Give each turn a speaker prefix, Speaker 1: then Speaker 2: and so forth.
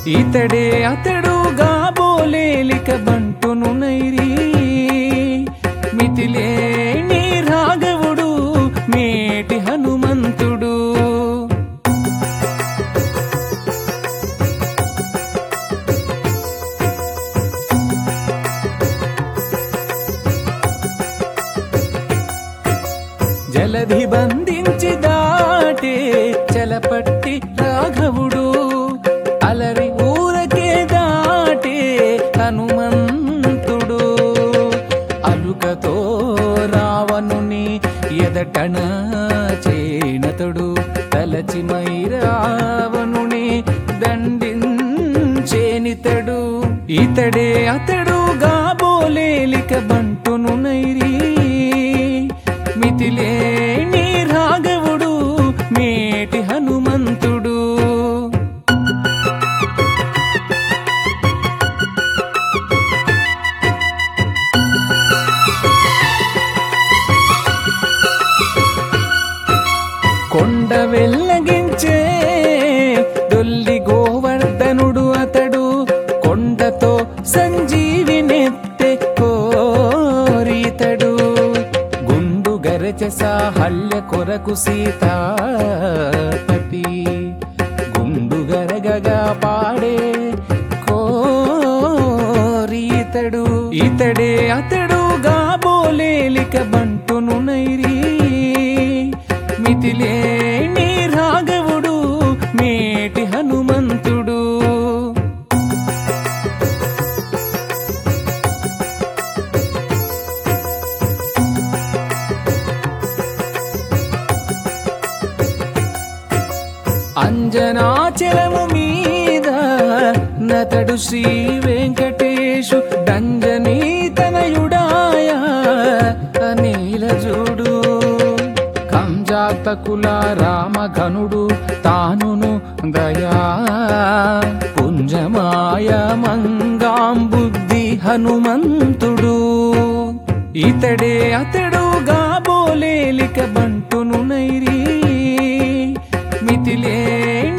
Speaker 1: ఇతడే అతడుగా బోలేలిక బంటును నైరి మితిలేని రాఘవుడు మేటి హనుమంతుడు జలధి బంధించి దాటే చలపట్టి రాఘవుడు అలరి ఊరకే దాటే హనుమంతుడు అలుకతో రావణుని ఎదటన చేనతుడు తలచి మై రావణుని దండించేనితడు ఇతడే అతడుగా బోలేలిక బంటును నైరి మితిలేని రాఘవుడు మేటి హనుమంతుడు కొండ వెళ్ళగించే దొల్లి గోవర్ధనుడు అతడు కొండతో సంజీవినెత్తె కోరితడు గుండు గరచ సాహల్య కొరకు సీతాపతి గుండు గరగగా పాడే కోరితడు ఇతడే అతడుగా బోలేలిక బంటును నైరి మితిలేని రాఘవుడు మేటి హనుమంతుడు అంజనాచలము మీద నతడు శ్రీ వెంకటేశు డంజనీ తనయుడాయ అనిల చూడు కంజాతకుల రామఘనుడు తానును దయా పుంజమాయ మంగాంబుద్ధి హనుమంతుడు ఇతడే అతడుగా బోలేలిక బంటును నైరి మితిలే